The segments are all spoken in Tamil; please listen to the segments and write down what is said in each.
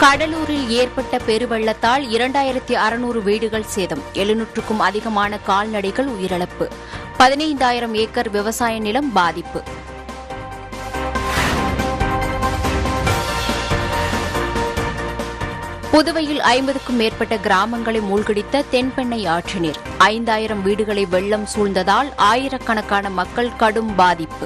கடலூரில் ஏற்பட்ட பெருவெள்ளத்தால் இரண்டாயிரத்தி அறுநூறு வீடுகள் சேதம் எழுநூற்றுக்கும் அதிகமான கால்நடைகள் உயிரிழப்பு பதினைந்தாயிரம் ஏக்கர் விவசாய நிலம் பாதிப்பு புதுவையில் ஐம்பதுக்கும் மேற்பட்ட கிராமங்களை மூழ்கடித்த தென்பெண்ணை ஆற்றினர் ஐந்தாயிரம் வீடுகளை வெள்ளம் சூழ்ந்ததால் ஆயிரக்கணக்கான மக்கள் கடும் பாதிப்பு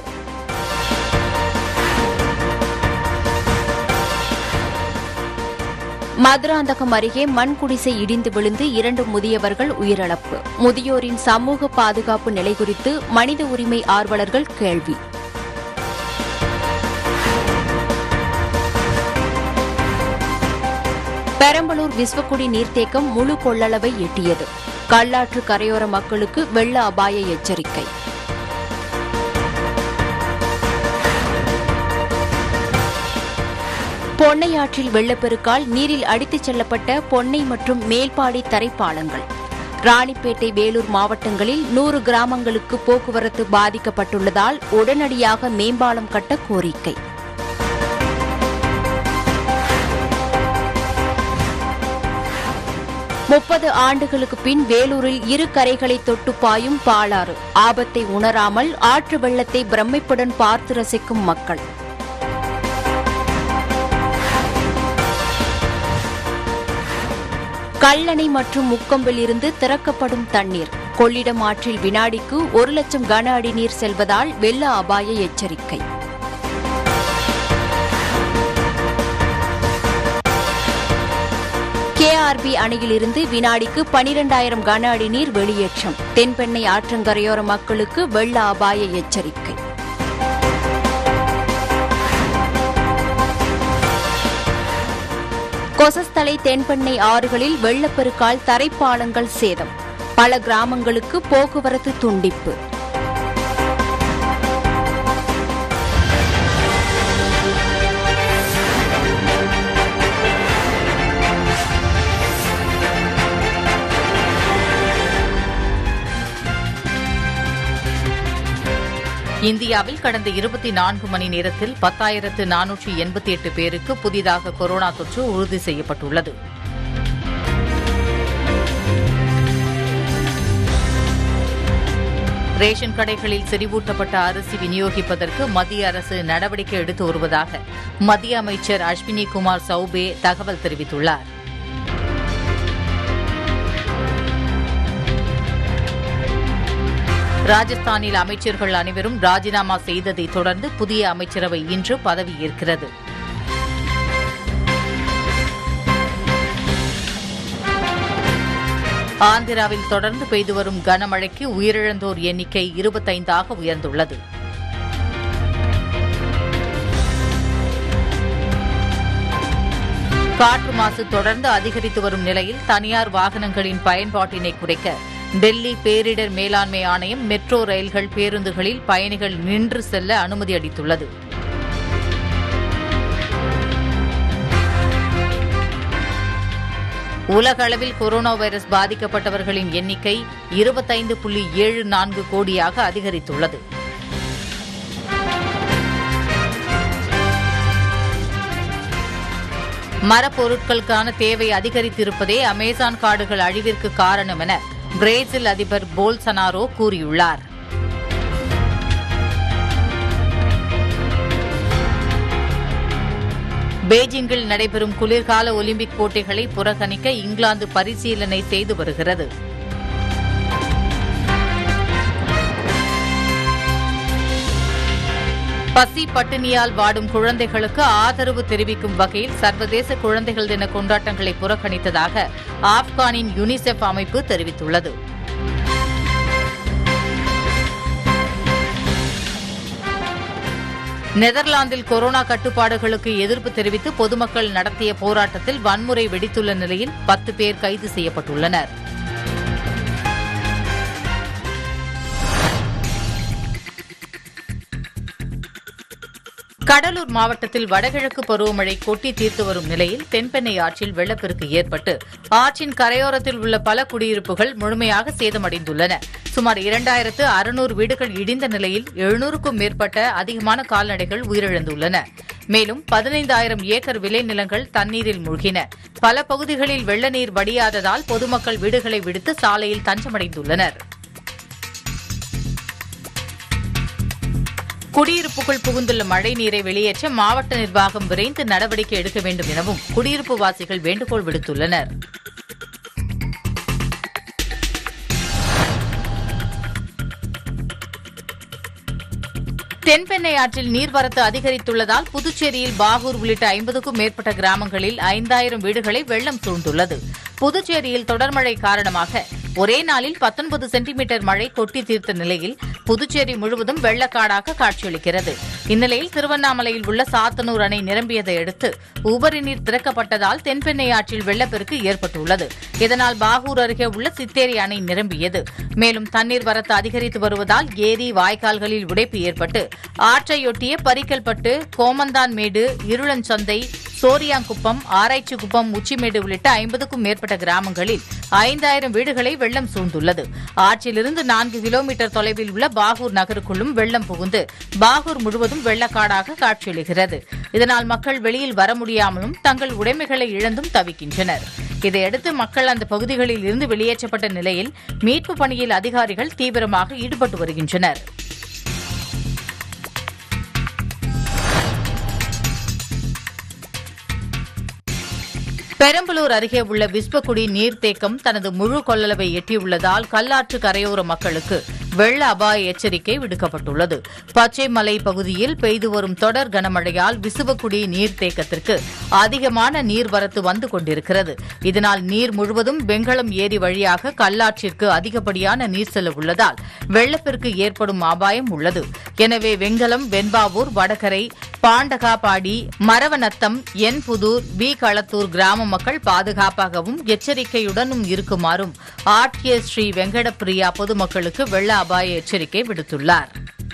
மதுராந்தகம் அருகே மண் குடிசை இடிந்து விழுந்து இரண்டு முதியவர்கள் உயிரிழப்பு முதியோரின் சமூக பாதுகாப்பு நிலை குறித்து மனித உரிமை ஆர்வலர்கள் கேள்வி பெரம்பலூர் விஸ்வக்குடி நீர்த்தேக்கம் முழு கொள்ளளவை எட்டியது கல்லாற்று கரையோர மக்களுக்கு வெள்ள அபாய எச்சரிக்கை பொன்னையாற்றில் வெள்ளப்பெருக்கால் நீரில் அடித்துச் செல்லப்பட்ட பொன்னை மற்றும் மேல்பாடி தரைப்பாலங்கள் ராணிப்பேட்டை வேலூர் மாவட்டங்களில் நூறு கிராமங்களுக்கு போக்குவரத்து பாதிக்கப்பட்டுள்ளதால் உடனடியாக மேம்பாலம் கட்ட கோரிக்கை முப்பது ஆண்டுகளுக்கு பின் வேலூரில் இரு கரைகளை தொட்டு பாயும் பாலாறு ஆபத்தை உணராமல் ஆற்று வெள்ளத்தை பிரமிப்புடன் பார்த்து ரசிக்கும் மக்கள் கல்லணை மற்றும் முக்கம்பில் இருந்து திறக்கப்படும் தண்ணீர் கொள்ளிடம் ஆற்றில் வினாடிக்கு ஒரு லட்சம் கன அடி நீர் செல்வதால் வெள்ள அபாய எச்சரிக்கை கேஆர்பி அணையிலிருந்து வினாடிக்கு பனிரெண்டாயிரம் கன அடி நீர் வெளியேற்றம் தென்பெண்ணை ஆற்றங்கரையோர மக்களுக்கு வெள்ள அபாய எச்சரிக்கை கொசஸ்தலை தென்பெண்ணை ஆறுகளில் வெள்ளப்பெருக்கால் தரைப்பாலங்கள் சேதம் பல கிராமங்களுக்கு போக்குவரத்து துண்டிப்பு இந்தியாவில் கடந்த இருபத்தி நான்கு மணி நேரத்தில் பத்தாயிரத்து நானூற்றி எண்பத்தி எட்டு பேருக்கு புதிதாக கொரோனா தொற்று உறுதி செய்யப்பட்டுள்ளது ரேஷன் கடைகளில் செறிவூட்டப்பட்ட அரிசி விநியோகிப்பதற்கு மத்திய அரசு நடவடிக்கை எடுத்து வருவதாக மத்திய அமைச்சர் அஸ்வினி குமார் சௌபே தகவல் தெரிவித்துள்ளார் ராஜஸ்தானில் அமைச்சர்கள் அனைவரும் ராஜினாமா செய்ததை தொடர்ந்து புதிய அமைச்சரவை இன்று பதவியேற்கிறது ஆந்திராவில் தொடர்ந்து பெய்து வரும் கனமழைக்கு உயிரிழந்தோர் எண்ணிக்கை இருபத்தைந்தாக உயர்ந்துள்ளது காற்று மாசு தொடர்ந்து அதிகரித்து வரும் நிலையில் தனியார் வாகனங்களின் பயன்பாட்டினை குறைக்க டெல்லி பேரிடர் மேலாண்மை ஆணையம் மெட்ரோ ரயில்கள் பேருந்துகளில் பயணிகள் நின்று செல்ல அனுமதி அளித்துள்ளது உலக அளவில் கொரோனா வைரஸ் பாதிக்கப்பட்டவர்களின் எண்ணிக்கை இருபத்தைந்து புள்ளி ஏழு நான்கு கோடியாக அதிகரித்துள்ளது மரப்பொருட்களுக்கான தேவை அதிகரித்திருப்பதே அமேசான் காடுகள் அழிவிற்கு காரணம் என பிரேசில் அதிபர் போல்சனாரோ கூறியுள்ளார் பெய்ஜிங்கில் நடைபெறும் குளிர்கால ஒலிம்பிக் போட்டிகளை புறக்கணிக்க இங்கிலாந்து பரிசீலனை செய்து வருகிறது பசி பட்டினியால் வாடும் குழந்தைகளுக்கு ஆதரவு தெரிவிக்கும் வகையில் சர்வதேச குழந்தைகள் தின கொண்டாட்டங்களை புறக்கணித்ததாக ஆப்கானின் யுனிசெஃப் அமைப்பு தெரிவித்துள்ளது நெதர்லாந்தில் கொரோனா கட்டுப்பாடுகளுக்கு எதிர்ப்பு தெரிவித்து பொதுமக்கள் நடத்திய போராட்டத்தில் வன்முறை வெடித்துள்ள நிலையில் பத்து பேர் கைது செய்யப்பட்டுள்ளனர் கடலூர் மாவட்டத்தில் வடகிழக்கு பருவமழை கொட்டி தீர்த்து வரும் நிலையில் தென்பெண்ணை ஆற்றில் வெள்ளப்பெருக்கு ஏற்பட்டு ஆற்றின் கரையோரத்தில் உள்ள பல குடியிருப்புகள் முழுமையாக சேதமடைந்துள்ளன சுமார் இரண்டாயிரத்து அறுநூறு வீடுகள் இடிந்த நிலையில் எழுநூறுக்கும் மேற்பட்ட அதிகமான கால்நடைகள் உயிரிழந்துள்ளன மேலும் பதினைந்தாயிரம் ஏக்கர் விளைநிலங்கள் தண்ணீரில் மூழ்கின பல பகுதிகளில் வெள்ள நீர் வடியாததால் பொதுமக்கள் வீடுகளை விடுத்து சாலையில் தஞ்சமடைந்துள்ளனர் குடியிருப்புக்குள் புகுந்துள்ள மழை நீரை வெளியேற்ற மாவட்ட நிர்வாகம் விரைந்து நடவடிக்கை எடுக்க வேண்டும் எனவும் குடியிருப்பு வாசிகள் வேண்டுகோள் விடுத்துள்ளனர் தென்பெண்ணை ஆற்றில் நீர்வரத்து அதிகரித்துள்ளதால் புதுச்சேரியில் பாகூர் உள்ளிட்ட ஐம்பதுக்கும் மேற்பட்ட கிராமங்களில் ஐந்தாயிரம் வீடுகளை வெள்ளம் சூழ்ந்துள்ளது புதுச்சேரியில் தொடர் மழை காரணமாக ஒரே நாளில் பத்தொன்பது சென்டிமீட்டர் மழை கொட்டி தீர்த்த நிலையில் புதுச்சேரி முழுவதும் வெள்ளக்காடாக காட்சியளிக்கிறது இந்நிலையில் திருவண்ணாமலையில் உள்ள சாத்தனூர் அணை நிரம்பியதை அடுத்து உபரி நீர் திறக்கப்பட்டதால் தென்பெண்ணை ஆற்றில் வெள்ளப்பெருக்கு ஏற்பட்டுள்ளது இதனால் பாகூர் அருகே உள்ள சித்தேரி அணை நிரம்பியது மேலும் தண்ணீர் வரத்து அதிகரித்து வருவதால் ஏரி வாய்க்கால்களில் உடைப்பு ஏற்பட்டு ஆற்றையொட்டிய பரிக்கல்பட்டு கோமந்தான்மேடு இருளஞ்சந்தை சோரியாங்குப்பம் ஆராய்ச்சிக்குப்பம் உச்சிமேடு உள்ளிட்ட ஐம்பதுக்கும் மேற்பட்ட கிராமங்களில் ஐந்தாயிரம் வீடுகளை வெள்ளம் சூழ்ந்துள்ளது ஆற்றிலிருந்து நான்கு கிலோமீட்டர் தொலைவில் உள்ள பாகூர் நகருக்குள்ளும் வெள்ளம் புகுந்து பாகூர் முழுவதும் வெள்ளக்காடாக காட்சியளிக்கிறது இதனால் மக்கள் வெளியில் வர முடியாமலும் தங்கள் உடைமைகளை இழந்தும் தவிக்கின்றனர் இதையடுத்து மக்கள் அந்த பகுதிகளில் இருந்து வெளியேற்றப்பட்ட நிலையில் மீட்புப் பணியில் அதிகாரிகள் தீவிரமாக ஈடுபட்டு வருகின்றனர் பெரம்பலூர் அருகே உள்ள விஸ்வக்குடி நீர்த்தேக்கம் தனது முழு கொள்ளளவை எட்டியுள்ளதால் கல்லாற்று கரையோர மக்களுக்கு வெள்ள அபாய எச்சரிக்கை விடுக்கப்பட்டுள்ளது பச்சைமலை பகுதியில் பெய்து வரும் தொடர் கனமழையால் விசுவக்குடி நீர்த்தேக்கத்திற்கு அதிகமான நீர்வரத்து வந்து கொண்டிருக்கிறது இதனால் நீர் முழுவதும் வெங்களம் ஏரி வழியாக கல்லாற்றிற்கு அதிகப்படியான நீர் செல்ல உள்ளதால் வெள்ளப்பெருக்கு ஏற்படும் அபாயம் உள்ளது எனவே வெங்கலம் வெண்பாவூர் வடகரை பாண்டகாபாடி மரவநத்தம் என்புதூர் வி களத்தூர் கிராம மக்கள் பாதுகாப்பாகவும் எச்சரிக்கையுடனும் இருக்குமாறும் ஆட்சியர் ஸ்ரீ வெங்கடப்பிரியா பொதுமக்களுக்கு வெள்ள அபாய எச்சரிக்கை விடுத்துள்ளார்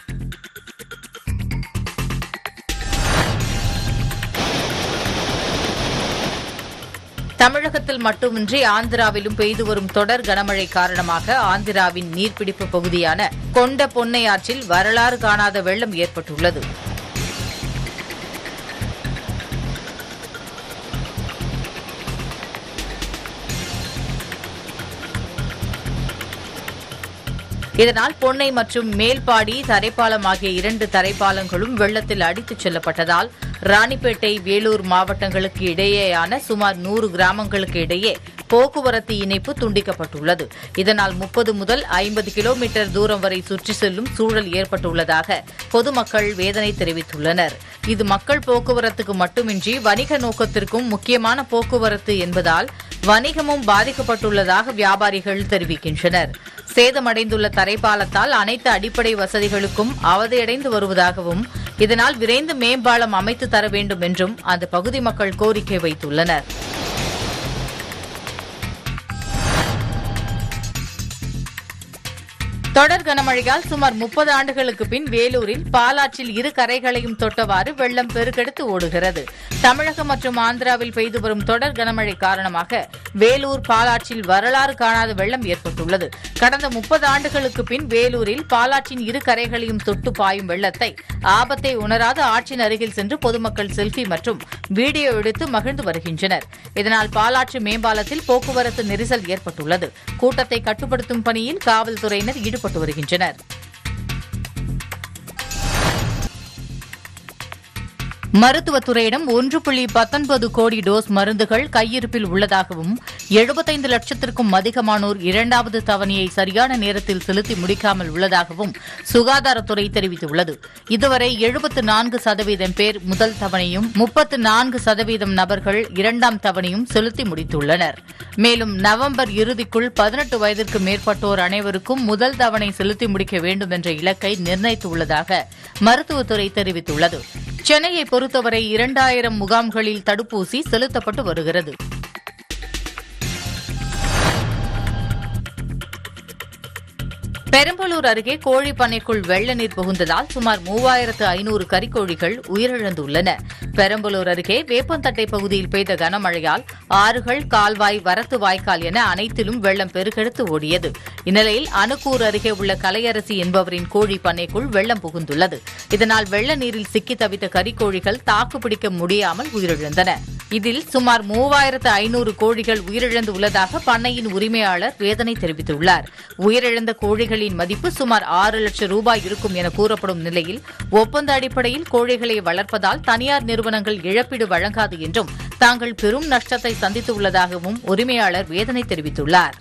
தமிழகத்தில் மட்டுமின்றி ஆந்திராவிலும் பெய்து வரும் தொடர் கனமழை காரணமாக ஆந்திராவின் நீர்பிடிப்பு பகுதியான கொண்ட பொன்னை ஆற்றில் வரலாறு காணாத வெள்ளம் ஏற்பட்டுள்ளது இதனால் பொன்னை மற்றும் மேல்பாடி தரைப்பாலம் ஆகிய இரண்டு தரைப்பாலங்களும் வெள்ளத்தில் அடித்துச் செல்லப்பட்டதால் ராணிப்பேட்டை வேலூர் மாவட்டங்களுக்கு இடையேயான சுமார் நூறு கிராமங்களுக்கு இடையே போக்குவரத்து இணைப்பு துண்டிக்கப்பட்டுள்ளது இதனால் முப்பது முதல் ஐம்பது கிலோமீட்டர் தூரம் வரை சுற்றி செல்லும் சூழல் ஏற்பட்டுள்ளதாக பொதுமக்கள் வேதனை தெரிவித்துள்ளனர் இது மக்கள் போக்குவரத்துக்கு மட்டுமின்றி வணிக நோக்கத்திற்கும் முக்கியமான போக்குவரத்து என்பதால் வணிகமும் பாதிக்கப்பட்டுள்ளதாக வியாபாரிகள் தெரிவிக்கின்றனர் சேதமடைந்துள்ள தரைப்பாலத்தால் அனைத்து அடிப்படை வசதிகளுக்கும் அவதியடைந்து வருவதாகவும் இதனால் விரைந்து மேம்பாலம் அமைத்து தர வேண்டும் என்றும் அந்த பகுதி மக்கள் கோரிக்கை வைத்துள்ளனர் தொடர் கனமழையால் சுமார் முப்பது ஆண்டுகளுக்கு பின் வேலூரில் பாலாற்றில் இரு கரைகளையும் தொட்டவாறு வெள்ளம் பெருக்கெடுத்து ஓடுகிறது தமிழகம் மற்றும் ஆந்திராவில் பெய்து வரும் தொடர் கனமழை காரணமாக வேலூர் பாலாற்றில் வரலாறு காணாத வெள்ளம் ஏற்பட்டுள்ளது கடந்த முப்பது ஆண்டுகளுக்கு பின் வேலூரில் பாலாற்றின் இரு கரைகளையும் தொட்டு பாயும் வெள்ளத்தை ஆபத்தை உணராத ஆற்றின் அருகில் சென்று பொதுமக்கள் செல்ஃபி மற்றும் வீடியோ எடுத்து மகிழ்ந்து வருகின்றனர் இதனால் பாலாற்று மேம்பாலத்தில் போக்குவரத்து நெரிசல் ஏற்பட்டுள்ளது கூட்டத்தை கட்டுப்படுத்தும் பணியில் காவல்துறையினர் ஈடுபட்டு வருகின்றனர் மருத்துவத்துறையிடம் ஒன்று புள்ளி பத்தொன்பது கோடி டோஸ் மருந்துகள் கையிருப்பில் உள்ளதாகவும் எழுபத்தைந்து லட்சத்திற்கும் அதிகமானோர் இரண்டாவது தவணையை சரியான நேரத்தில் செலுத்தி முடிக்காமல் உள்ளதாகவும் சுகாதாரத்துறை தெரிவித்துள்ளது இதுவரை எழுபத்து நான்கு சதவீதம் பேர் முதல் தவணையும் முப்பத்து நான்கு சதவீதம் நபர்கள் இரண்டாம் தவணையும் செலுத்தி முடித்துள்ளனர் மேலும் நவம்பர் இறுதிக்குள் பதினெட்டு வயதிற்கு மேற்பட்டோர் அனைவருக்கும் முதல் தவணை செலுத்தி முடிக்க வேண்டும் என்ற இலக்கை நிர்ணயித்துள்ளதாக மருத்துவத்துறை தெரிவித்துள்ளது சென்னையை பொறுத்தவரை இரண்டாயிரம் முகாம்களில் தடுப்பூசி செலுத்தப்பட்டு வருகிறது பெரம்பலூர் அருகே கோழி பண்ணைக்குள் வெள்ள நீர் புகுந்ததால் சுமார் மூவாயிரத்து ஐநூறு கறிக்கோழிகள் உயிரிழந்துள்ளன பெரம்பலூர் அருகே வேப்பந்தட்டை பகுதியில் பெய்த கனமழையால் ஆறுகள் கால்வாய் வரத்து வாய்க்கால் என அனைத்திலும் வெள்ளம் பெருக்கெடுத்து ஓடியது இந்நிலையில் அணுக்கூர் அருகே உள்ள கலையரசி என்பவரின் கோழி பண்ணைக்குள் வெள்ளம் புகுந்துள்ளது இதனால் வெள்ள நீரில் சிக்கி தவித்த கறிக்கோழிகள் தாக்குப்பிடிக்க முடியாமல் உயிரிழந்தன இதில் சுமார் மூவாயிரத்து ஐநூறு கோழிகள் உயிரிழந்து உள்ளதாக பண்ணையின் உரிமையாளர் வேதனை தெரிவித்துள்ளார் உயிரிழந்த கோழிகளின் மதிப்பு சுமார் ஆறு லட்சம் ரூபாய் இருக்கும் என கூறப்படும் நிலையில் ஒப்பந்த அடிப்படையில் கோழிகளை வளர்ப்பதால் தனியார் நிறுவனங்கள் இழப்பீடு வழங்காது என்றும் தாங்கள் பெரும் நஷ்டத்தை சந்தித்துள்ளதாகவும் உரிமையாளர் வேதனை தெரிவித்துள்ளார்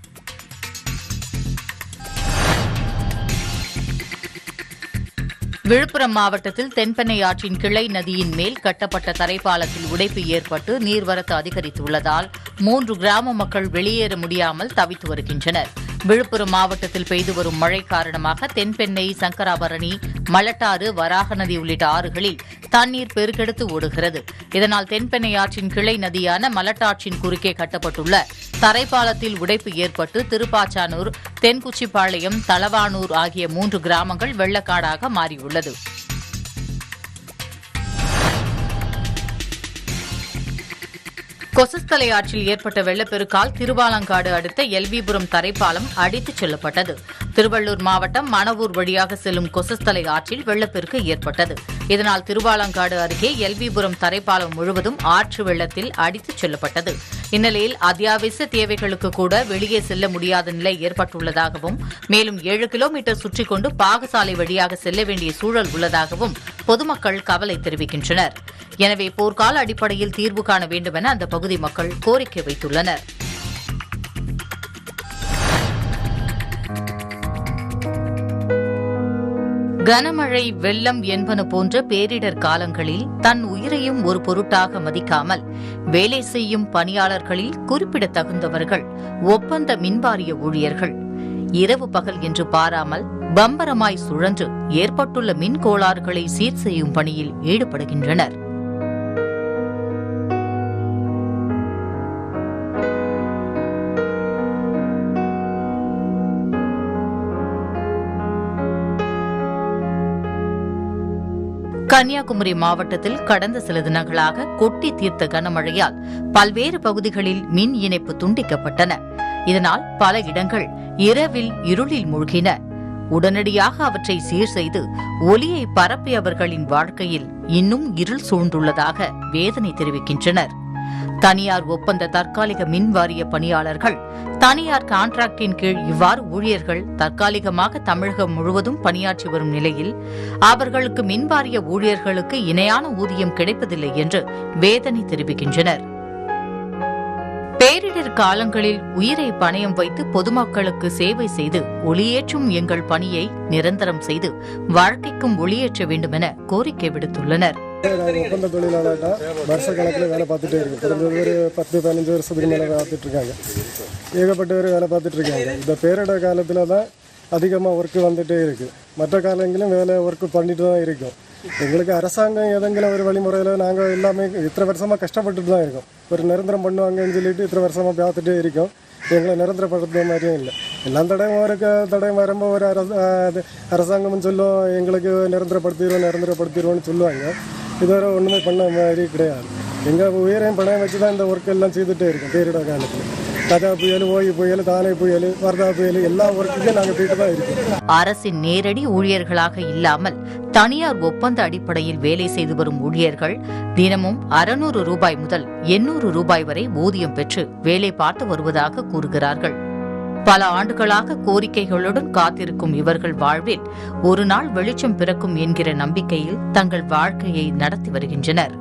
விழுப்புரம் மாவட்டத்தில் தென்பெண்ணை ஆற்றின் கிளை நதியின் மேல் கட்டப்பட்ட தரைப்பாலத்தில் உடைப்பு ஏற்பட்டு நீர்வரத்து அதிகரித்துள்ளதால் மூன்று கிராம மக்கள் வெளியேற முடியாமல் தவித்து வருகின்றனர் விழுப்புரம் மாவட்டத்தில் பெய்து வரும் மழை காரணமாக தென்பெண்ணை சங்கராபரணி மலட்டாறு வராக நதி உள்ளிட்ட ஆறுகளில் தண்ணீர் பெருக்கெடுத்து ஓடுகிறது இதனால் தென்பெண்ணை ஆற்றின் கிளை நதியான மலட்டாற்றின் குறுக்கே கட்டப்பட்டுள்ள தரைப்பாலத்தில் உடைப்பு ஏற்பட்டு திருப்பாச்சானூர் தென்குச்சிப்பாளையம் தளவானூர் ஆகிய மூன்று கிராமங்கள் வெள்ளக்காடாக மாறியுள்ளது கொசஸ்தலை ஆற்றில் ஏற்பட்ட வெள்ளப்பெருக்கால் திருவாலங்காடு அடுத்த எல்விபுரம் தரைப்பாலம் அடித்துச் செல்லப்பட்டது திருவள்ளூர் மாவட்டம் மணவூர் வழியாக செல்லும் கொசஸ்தலை ஆற்றில் வெள்ளப்பெருக்கு ஏற்பட்டது இதனால் திருவாலங்காடு அருகே எல்விபுரம் தரைப்பாலம் முழுவதும் ஆற்று வெள்ளத்தில் அடித்துச் செல்லப்பட்டது இந்நிலையில் அத்தியாவசிய தேவைகளுக்கு கூட வெளியே செல்ல முடியாத நிலை ஏற்பட்டுள்ளதாகவும் மேலும் ஏழு கிலோமீட்டர் சுற்றிக் கொண்டு பாகசாலை வழியாக செல்ல வேண்டிய சூழல் உள்ளதாகவும் பொதுமக்கள் கவலை தெரிவிக்கின்றனர் எனவே போர்க்கால அடிப்படையில் தீர்வு காண வேண்டும் என அந்த பகுதி மக்கள் கோரிக்கை வைத்துள்ளனர் கனமழை வெள்ளம் என்பன போன்ற பேரிடர் காலங்களில் தன் உயிரையும் ஒரு பொருட்டாக மதிக்காமல் வேலை செய்யும் பணியாளர்களில் குறிப்பிடத்தகுந்தவர்கள் ஒப்பந்த மின்வாரிய ஊழியர்கள் இரவு பகல் என்று பாராமல் பம்பரமாய் சுழன்று ஏற்பட்டுள்ள மின் கோளாறுகளை சீர் செய்யும் பணியில் ஈடுபடுகின்றனர் கன்னியாகுமரி மாவட்டத்தில் கடந்த சில தினங்களாக கொட்டி தீர்த்த கனமழையால் பல்வேறு பகுதிகளில் மின் இணைப்பு துண்டிக்கப்பட்டன இதனால் பல இடங்கள் இரவில் இருளில் மூழ்கின உடனடியாக அவற்றை சீர் செய்து ஒலியை பரப்பியவர்களின் வாழ்க்கையில் இன்னும் இருள் சூழ்ந்துள்ளதாக வேதனை தெரிவிக்கின்றனர் தனியார் ஒப்பந்த தற்காலிக மின் வாரிய பணியாளர்கள் தனியார் கான்ட்ராக்டின் கீழ் இவ்வாறு ஊழியர்கள் தற்காலிகமாக தமிழகம் முழுவதும் பணியாற்றி வரும் நிலையில் அவர்களுக்கு மின் வாரிய ஊழியர்களுக்கு இணையான ஊதியம் கிடைப்பதில்லை என்று வேதனை தெரிவிக்கின்றனர் பேரிடர் காலங்களில் உயிரை பணயம் வைத்து பொதுமக்களுக்கு சேவை செய்து ஒளியேற்றும் எங்கள் பணியை நிரந்தரம் செய்து வாழ்க்கைக்கும் ஒளியேற்ற வேண்டும் என கோரிக்கை விடுத்துள்ளனர் நாங்கள் ஒப்பந்த தொழிலாளர்கிட்ட வருஷ கணக்கில் வேலை பார்த்துட்டே இருக்கோம் குறைஞ்சது ஒரு பத்து பதினஞ்சு வருஷத்துக்கு மேலே பார்த்துட்டு இருக்காங்க ஏகப்பட்ட பேர் வேலை பார்த்துட்டு இருக்காங்க இந்த பேரிடர் காலத்தில் தான் அதிகமாக ஒர்க்கு வந்துட்டே இருக்கு மற்ற காலங்களிலும் வேலை ஒர்க்கு பண்ணிட்டு தான் இருக்கோம் எங்களுக்கு அரசாங்கம் எதெങ്കിലും ஒரு வழிமுறையில் நாங்கள் எல்லாமே இத்தனை வருஷமாக கஷ்டப்பட்டுட்டு தான் இருக்கோம் ஒரு நிரந்தரம் பண்ணுவாங்கன்னு சொல்லிட்டு இத்தனை வருஷமாக பார்த்துட்டே இருக்கோம் எங்களை நிரந்தரப்படுத்த மாதிரியும் இல்லை எல்லா தடவையும் ஒரு க- தடவையும் வரும்போது ஒரு அரச அது அரசாங்கம்னு சொல்லும் எங்களுக்கு நிரந்தரப்படுத்திடுவோம் நிரந்தரப்படுத்திடுவோம்னு சொல்லுவாங்க இதுவரை ஒன்றுமே பண்ண மாதிரி கிடையாது எங்கள் உயிரையும் பணம் வச்சு தான் இந்த ஒர்க் எல்லாம் செய்துட்டே இருக்கோம் பேரிடர் காலத்தில் கஜா புயல் ஓய் புயல் தானே புயல் வர்தா புயல் எல்லா ஒர்க்குக்கும் நாங்கள் போயிட்டு தான் இருக்கோம் அரசின் நேரடி ஊழியர்களாக இல்லாமல் தனியார் ஒப்பந்த அடிப்படையில் வேலை செய்து வரும் ஊழியர்கள் தினமும் அறுநூறு ரூபாய் முதல் எண்ணூறு ரூபாய் வரை ஊதியம் பெற்று வேலை பார்த்து வருவதாக கூறுகிறார்கள் பல ஆண்டுகளாக கோரிக்கைகளுடன் காத்திருக்கும் இவர்கள் வாழ்வில் ஒரு நாள் வெளிச்சம் பிறக்கும் என்கிற நம்பிக்கையில் தங்கள் வாழ்க்கையை நடத்தி வருகின்றனர்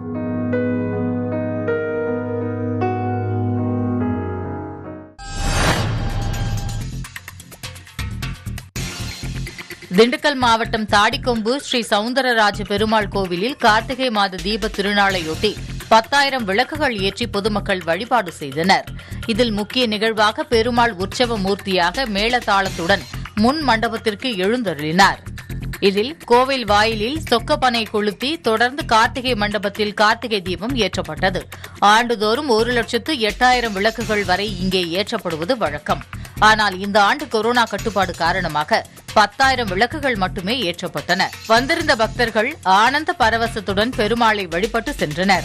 திண்டுக்கல் மாவட்டம் தாடிக்கொம்பு ஸ்ரீ சவுந்தரராஜ பெருமாள் கோவிலில் கார்த்திகை மாத தீப திருநாளையொட்டி பத்தாயிரம் விளக்குகள் ஏற்றி பொதுமக்கள் வழிபாடு செய்தனர் இதில் முக்கிய நிகழ்வாக பெருமாள் உற்சவ மூர்த்தியாக மேளதாளத்துடன் முன் மண்டபத்திற்கு எழுந்தருளினார் இதில் கோவில் வாயிலில் சொக்கப்பனை கொளுத்தி தொடர்ந்து கார்த்திகை மண்டபத்தில் கார்த்திகை தீபம் ஏற்றப்பட்டது ஆண்டுதோறும் ஒரு லட்சத்து எட்டாயிரம் விளக்குகள் வரை இங்கே ஏற்றப்படுவது வழக்கம் ஆனால் இந்த ஆண்டு கொரோனா கட்டுப்பாடு காரணமாக பத்தாயிரம் விளக்குகள் மட்டுமே ஏற்றப்பட்டன வந்திருந்த பக்தர்கள் ஆனந்த பரவசத்துடன் பெருமாளை வழிபட்டு சென்றனர்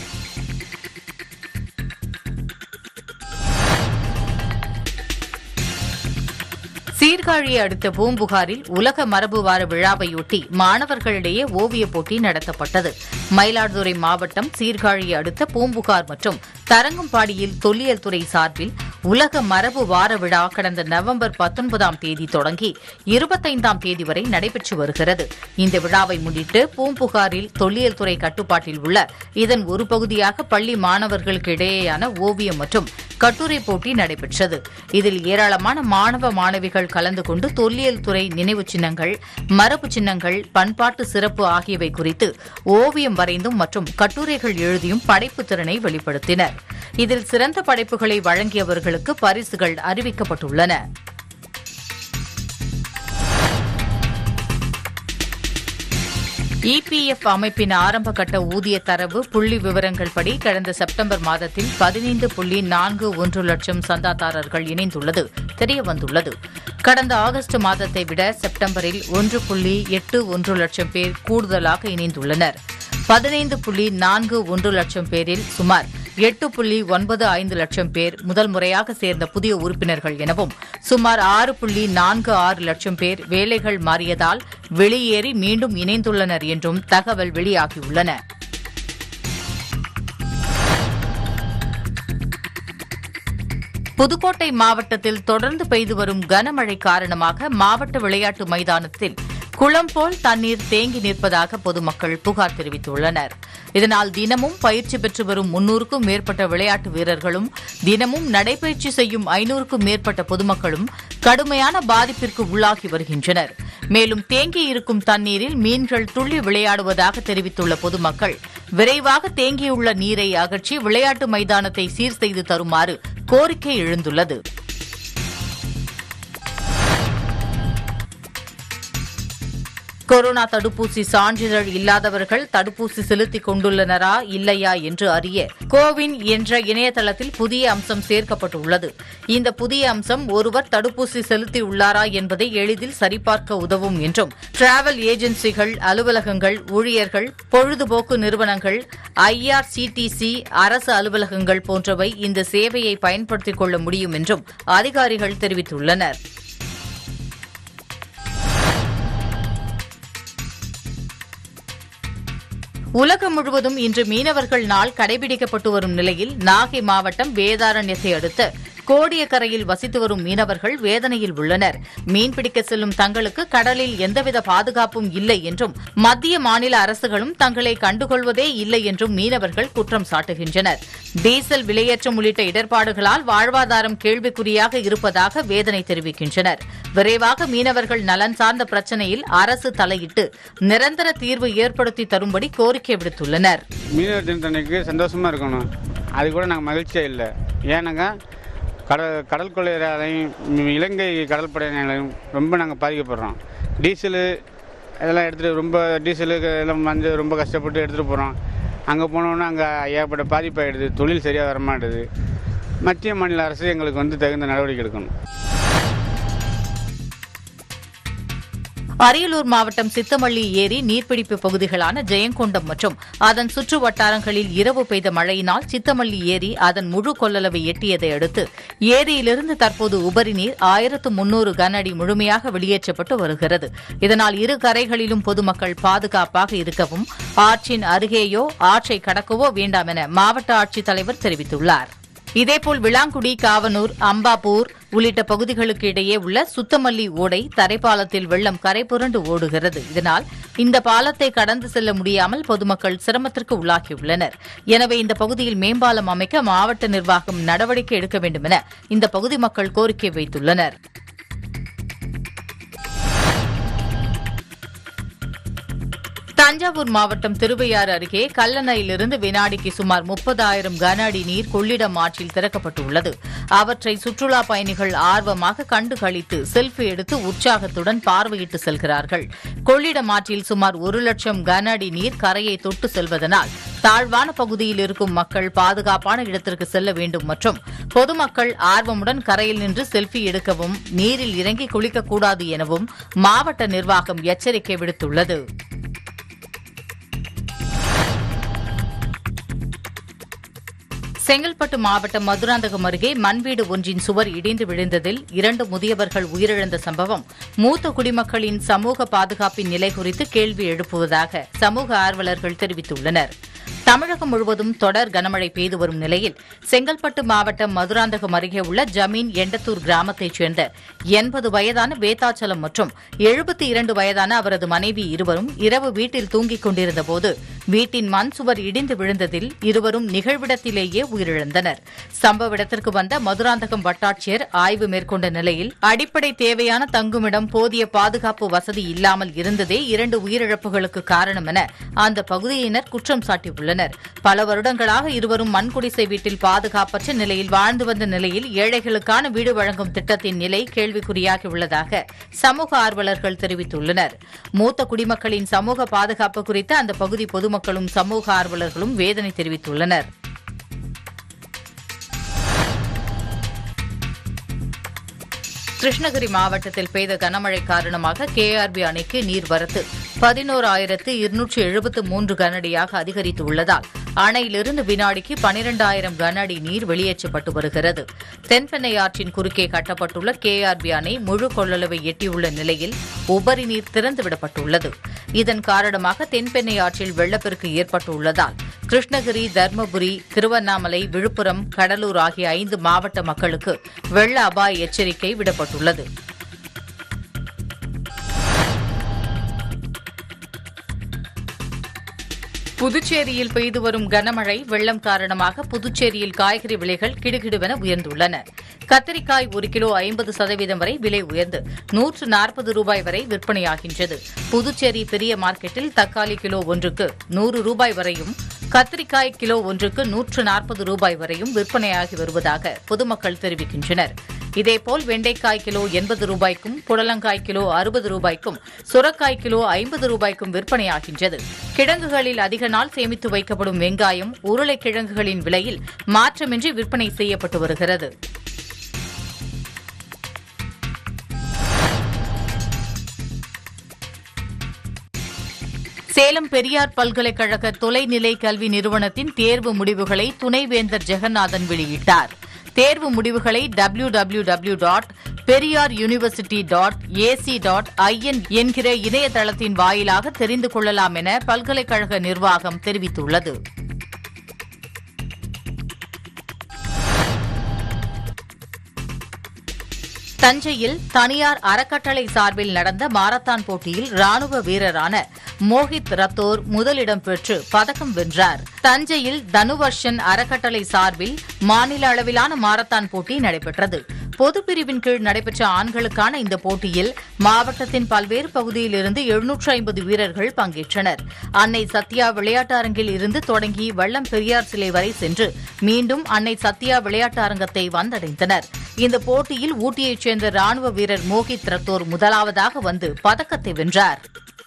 சீர்காழியை அடுத்த பூம்புகாரில் உலக மரபு வார விழாவையொட்டி மாணவர்களிடையே ஓவியப் போட்டி நடத்தப்பட்டது மயிலாடுதுறை மாவட்டம் சீர்காழியை அடுத்த பூம்புகார் மற்றும் தரங்கம்பாடியில் தொல்லியல் துறை சார்பில் உலக மரபு வார விழா கடந்த நவம்பர் பத்தொன்பதாம் தேதி தொடங்கி இருபத்தைந்தாம் தேதி வரை நடைபெற்று வருகிறது இந்த விழாவை முன்னிட்டு பூம்புகாரில் தொல்லியல் துறை கட்டுப்பாட்டில் உள்ள இதன் ஒரு பகுதியாக பள்ளி மாணவர்களுக்கு இடையேயான ஓவியம் மற்றும் கட்டுரை போட்டி நடைபெற்றது இதில் ஏராளமான மாணவ மாணவிகள் கலந்து கொண்டு தொல்லியல் துறை நினைவு சின்னங்கள் மரபு சின்னங்கள் பண்பாட்டு சிறப்பு ஆகியவை குறித்து ஓவியம் வரைந்தும் மற்றும் கட்டுரைகள் எழுதியும் படைப்பு திறனை வெளிப்படுத்தினர் இதில் சிறந்த படைப்புகளை வழங்கியவர்களுக்கு பரிசுகள் அறிவிக்கப்பட்டுள்ளன இபிஎஃப் அமைப்பின் ஆரம்ப கட்ட ஊதிய தரவு புள்ளி விவரங்கள் படி கடந்த செப்டம்பர் மாதத்தில் பதினைந்து புள்ளி நான்கு ஒன்று லட்சம் சந்தாதாரர்கள் இணைந்துள்ளது தெரியவந்துள்ளது கடந்த ஆகஸ்ட் மாதத்தை விட செப்டம்பரில் ஒன்று புள்ளி எட்டு ஒன்று லட்சம் பேர் கூடுதலாக இணைந்துள்ளனர் பதினைந்து புள்ளி நான்கு ஒன்று லட்சம் பேரில் சுமார் எட்டு புள்ளி ஒன்பது ஐந்து லட்சம் பேர் முதல் முறையாக சேர்ந்த புதிய உறுப்பினர்கள் எனவும் சுமார் ஆறு புள்ளி நான்கு ஆறு லட்சம் பேர் வேலைகள் மாறியதால் வெளியேறி மீண்டும் இணைந்துள்ளனர் என்றும் தகவல் வெளியாகியுள்ளன புதுக்கோட்டை மாவட்டத்தில் தொடர்ந்து பெய்து வரும் கனமழை காரணமாக மாவட்ட விளையாட்டு மைதானத்தில் குளம் போல் தண்ணீர் தேங்கி நிற்பதாக பொதுமக்கள் புகார் தெரிவித்துள்ளனர் இதனால் தினமும் பயிற்சி பெற்று வரும் முன்னூறுக்கும் மேற்பட்ட விளையாட்டு வீரர்களும் தினமும் நடைபயிற்சி செய்யும் ஐநூறுக்கும் மேற்பட்ட பொதுமக்களும் கடுமையான பாதிப்பிற்கு உள்ளாகி வருகின்றனர் மேலும் தேங்கி இருக்கும் தண்ணீரில் மீன்கள் துள்ளி விளையாடுவதாக தெரிவித்துள்ள பொதுமக்கள் விரைவாக தேங்கியுள்ள நீரை அகற்றி விளையாட்டு மைதானத்தை சீர் செய்து தருமாறு கோரிக்கை எழுந்துள்ளது கொரோனா தடுப்பூசி சான்றிதழ் இல்லாதவர்கள் தடுப்பூசி செலுத்திக் கொண்டுள்ளனரா இல்லையா என்று அறிய கோவின் என்ற இணையதளத்தில் புதிய அம்சம் சேர்க்கப்பட்டுள்ளது இந்த புதிய அம்சம் ஒருவர் தடுப்பூசி செலுத்தியுள்ளாரா என்பதை எளிதில் சரிபார்க்க உதவும் என்றும் டிராவல் ஏஜென்சிகள் அலுவலகங்கள் ஊழியர்கள் பொழுதுபோக்கு நிறுவனங்கள் ஐஆர்சிடிசி அரசு அலுவலகங்கள் போன்றவை இந்த சேவையை பயன்படுத்திக் கொள்ள முடியும் என்றும் அதிகாரிகள் தெரிவித்துள்ளனர் உலகம் முழுவதும் இன்று மீனவர்கள் நாள் கடைபிடிக்கப்பட்டு வரும் நிலையில் நாகை மாவட்டம் வேதாரண்யத்தை அடுத்து கோடியக்கரையில் வசித்து வரும் மீனவர்கள் வேதனையில் உள்ளனர் மீன்பிடிக்க செல்லும் தங்களுக்கு கடலில் எந்தவித பாதுகாப்பும் இல்லை என்றும் மத்திய மாநில அரசுகளும் தங்களை கண்டுகொள்வதே இல்லை என்றும் மீனவர்கள் குற்றம் சாட்டுகின்றனர் டீசல் விலையேற்றம் உள்ளிட்ட இடர்பாடுகளால் வாழ்வாதாரம் கேள்விக்குறியாக இருப்பதாக வேதனை தெரிவிக்கின்றனர் விரைவாக மீனவர்கள் நலன் சார்ந்த பிரச்சினையில் அரசு தலையிட்டு நிரந்தர தீர்வு ஏற்படுத்தி தரும்படி கோரிக்கை விடுத்துள்ளனர் மீனவர் தினத்தன்னைக்கு சந்தோஷமாக இருக்கணும் அது கூட நாங்கள் மகிழ்ச்சியாக இல்லை ஏன்னாங்க கடல் கடல் கொள்ளையராலையும் இலங்கை கடற்படையினாலையும் ரொம்ப நாங்கள் பாதிக்கப்படுறோம் டீசலு இதெல்லாம் எடுத்துகிட்டு ரொம்ப டீசலுக்கு எல்லாம் வந்து ரொம்ப கஷ்டப்பட்டு எடுத்துகிட்டு போகிறோம் அங்கே போனோன்னா அங்கே ஏகப்பட்ட பாதிப்பாயிடுது தொழில் சரியாக வரமாட்டுது மத்திய மாநில அரசு எங்களுக்கு வந்து தகுந்த நடவடிக்கை எடுக்கணும் அரியலூர் மாவட்டம் சித்தமல்லி ஏரி நீர்பிடிப்பு பகுதிகளான ஜெயங்கொண்டம் மற்றும் அதன் சுற்று வட்டாரங்களில் இரவு பெய்த மழையினால் சித்தமல்லி ஏரி அதன் முழு கொள்ளளவை எட்டியதை அடுத்து ஏரியிலிருந்து தற்போது உபரி நீர் ஆயிரத்து முன்னூறு கன அடி முழுமையாக வெளியேற்றப்பட்டு வருகிறது இதனால் இரு கரைகளிலும் பொதுமக்கள் பாதுகாப்பாக இருக்கவும் ஆற்றின் அருகேயோ ஆற்றை கடக்கவோ வேண்டாம் என மாவட்ட ஆட்சித்தலைவர் தெரிவித்துள்ளார் இதேபோல் விளாங்குடி காவனூர் அம்பாப்பூர் உள்ளிட்ட பகுதிகளுக்கு இடையே உள்ள சுத்தமல்லி ஓடை தரைப்பாலத்தில் வெள்ளம் கரைபுரண்டு ஓடுகிறது இதனால் இந்த பாலத்தை கடந்து செல்ல முடியாமல் பொதுமக்கள் சிரமத்திற்கு உள்ளாகியுள்ளனர் எனவே இந்த பகுதியில் மேம்பாலம் அமைக்க மாவட்ட நிர்வாகம் நடவடிக்கை எடுக்க வேண்டும் என இந்த பகுதி மக்கள் கோரிக்கை வைத்துள்ளனர் தஞ்சாவூர் மாவட்டம் திருவையாறு அருகே கல்லணையிலிருந்து வினாடிக்கு சுமார் முப்பதாயிரம் கன அடி நீர் கொள்ளிடம் ஆற்றில் திறக்கப்பட்டுள்ளது அவற்றை சுற்றுலா பயணிகள் ஆர்வமாக கண்டு களித்து செல்ஃபி எடுத்து உற்சாகத்துடன் பார்வையிட்டு செல்கிறார்கள் கொள்ளிடம் ஆற்றில் சுமார் ஒரு லட்சம் கன அடி நீர் கரையை தொட்டு செல்வதனால் தாழ்வான பகுதியில் இருக்கும் மக்கள் பாதுகாப்பான இடத்திற்கு செல்ல வேண்டும் மற்றும் பொதுமக்கள் ஆர்வமுடன் கரையில் நின்று செல்ஃபி எடுக்கவும் நீரில் இறங்கி குளிக்கக்கூடாது எனவும் மாவட்ட நிர்வாகம் எச்சரிக்கை விடுத்துள்ளது செங்கல்பட்டு மாவட்டம் மதுராந்தகம் அருகே மண்வீடு ஒன்றின் சுவர் இடிந்து விழுந்ததில் இரண்டு முதியவர்கள் உயிரிழந்த சம்பவம் மூத்த குடிமக்களின் சமூக பாதுகாப்பின் நிலை குறித்து கேள்வி எழுப்புவதாக சமூக ஆர்வலர்கள் தெரிவித்துள்ளனர் தமிழகம் முழுவதும் தொடர் கனமழை பெய்து வரும் நிலையில் செங்கல்பட்டு மாவட்டம் மதுராந்தகம் அருகே உள்ள ஜமீன் எண்டத்தூர் கிராமத்தைச் சேர்ந்த எண்பது வயதான வேதாச்சலம் மற்றும் எழுபத்தி இரண்டு வயதான அவரது மனைவி இருவரும் இரவு வீட்டில் தூங்கிக் கொண்டிருந்தபோது வீட்டின் மண் சுவர் இடிந்து விழுந்ததில் இருவரும் நிகழ்விடத்திலேயே உயிரிழந்தனர் சம்பவ இடத்திற்கு வந்த மதுராந்தகம் வட்டாட்சியர் ஆய்வு மேற்கொண்ட நிலையில் அடிப்படை தேவையான தங்குமிடம் போதிய பாதுகாப்பு வசதி இல்லாமல் இருந்ததே இரண்டு உயிரிழப்புகளுக்கு காரணம் என அந்த பகுதியினர் குற்றம் சாட்டியுள்ளனர் பல வருடங்களாக இருவரும் மண்குடிசை வீட்டில் பாதுகாப்பற்ற நிலையில் வாழ்ந்து வந்த நிலையில் ஏழைகளுக்கான வீடு வழங்கும் திட்டத்தின் நிலை கேள்விக்குறியாகியுள்ளதாக சமூக ஆர்வலர்கள் தெரிவித்துள்ளனர் மூத்த குடிமக்களின் சமூக பாதுகாப்பு குறித்து அந்த பகுதி பொதுமக்களும் சமூக ஆர்வலர்களும் வேதனை தெரிவித்துள்ளனர் கிருஷ்ணகிரி மாவட்டத்தில் பெய்த கனமழை காரணமாக கேஆர்பி அணைக்கு நீர்வரத்து பதினோராயிரத்து இருநூற்று எழுபத்து மூன்று கனஅடியாக அதிகரித்துள்ளதால் அணையிலிருந்து வினாடிக்கு பனிரெண்டாயிரம் கன அடி நீர் வெளியேற்றப்பட்டு வருகிறது தென்பெண்ணை ஆற்றின் குறுக்கே கட்டப்பட்டுள்ள கேஆர்பி அணை முழு கொள்ளளவை எட்டியுள்ள நிலையில் உபரி நீர் திறந்துவிடப்பட்டுள்ளது இதன் காரணமாக தென்பெண்ணை ஆற்றில் வெள்ளப்பெருக்கு ஏற்பட்டுள்ளதால் கிருஷ்ணகிரி தர்மபுரி திருவண்ணாமலை விழுப்புரம் கடலூர் ஆகிய ஐந்து மாவட்ட மக்களுக்கு வெள்ள அபாய எச்சரிக்கை விடப்பட்டுள்ளது புதுச்சேரியில் பெய்து வரும் கனமழை வெள்ளம் காரணமாக புதுச்சேரியில் காய்கறி விலைகள் கிடுகிடுவென உயர்ந்துள்ளன கத்திரிக்காய் ஒரு கிலோ ஐம்பது சதவீதம் வரை விலை உயர்ந்து நூற்று நாற்பது ரூபாய் வரை விற்பனையாகின்றது புதுச்சேரி பெரிய மார்க்கெட்டில் தக்காளி கிலோ ஒன்றுக்கு நூறு ரூபாய் வரையும் கத்திரிக்காய் கிலோ ஒன்றுக்கு நூற்று நாற்பது ரூபாய் வரையும் விற்பனையாகி வருவதாக பொதுமக்கள் தெரிவிக்கின்றனர் இதேபோல் வெண்டைக்காய் கிலோ எண்பது ரூபாய்க்கும் புடலங்காய் கிலோ அறுபது ரூபாய்க்கும் சுரக்காய் கிலோ ஐம்பது ரூபாய்க்கும் விற்பனையாகின்றது கிழங்குகளில் அதிக நாள் சேமித்து வைக்கப்படும் வெங்காயம் உருளைக்கிழங்குகளின் விலையில் மாற்றமின்றி விற்பனை செய்யப்பட்டு வருகிறது சேலம் பெரியார் பல்கலைக்கழக தொலைநிலை கல்வி நிறுவனத்தின் தேர்வு முடிவுகளை துணைவேந்தர் ஜெகநாதன் வெளியிட்டார் தேர்வு முடிவுகளை W W W dot Periyar university dot AC dot IN என்கிற இணையதளத்தின் வாயிலாக தெரிந்து கொள்ளலாம் என பல்கலைக்கழக நிர்வாகம் தெரிவித்துள்ளது தஞ்சையில் தனியார் அறக்கட்டளை சார்பில் நடந்த மாரத்தான் போட்டியில் ராணுவ வீரரான மோஹித் ரத்தோர் முதலிடம் பெற்று பதக்கம் வென்றார் தஞ்சையில் தனுவர்ஷன் அறக்கட்டளை சார்பில் மாநில அளவிலான மாரத்தான் போட்டி நடைபெற்றது பொதுப்பிரிவின் கீழ் நடைபெற்ற ஆண்களுக்கான இந்த போட்டியில் மாவட்டத்தின் பல்வேறு பகுதியிலிருந்து எழுநூற்று ஐம்பது வீரர்கள் பங்கேற்றனர் அன்னை சத்யா விளையாட்டு அரங்கில் இருந்து தொடங்கி வள்ளம் பெரியார் சிலை வரை சென்று மீண்டும் அன்னை சத்யா விளையாட்டு அரங்கத்தை வந்தடைந்தனர் இந்த போட்டியில் ஊட்டியைச் சேர்ந்த ராணுவ வீரர் மோகித் ரத்தோர் முதலாவதாக வந்து பதக்கத்தை வென்றார்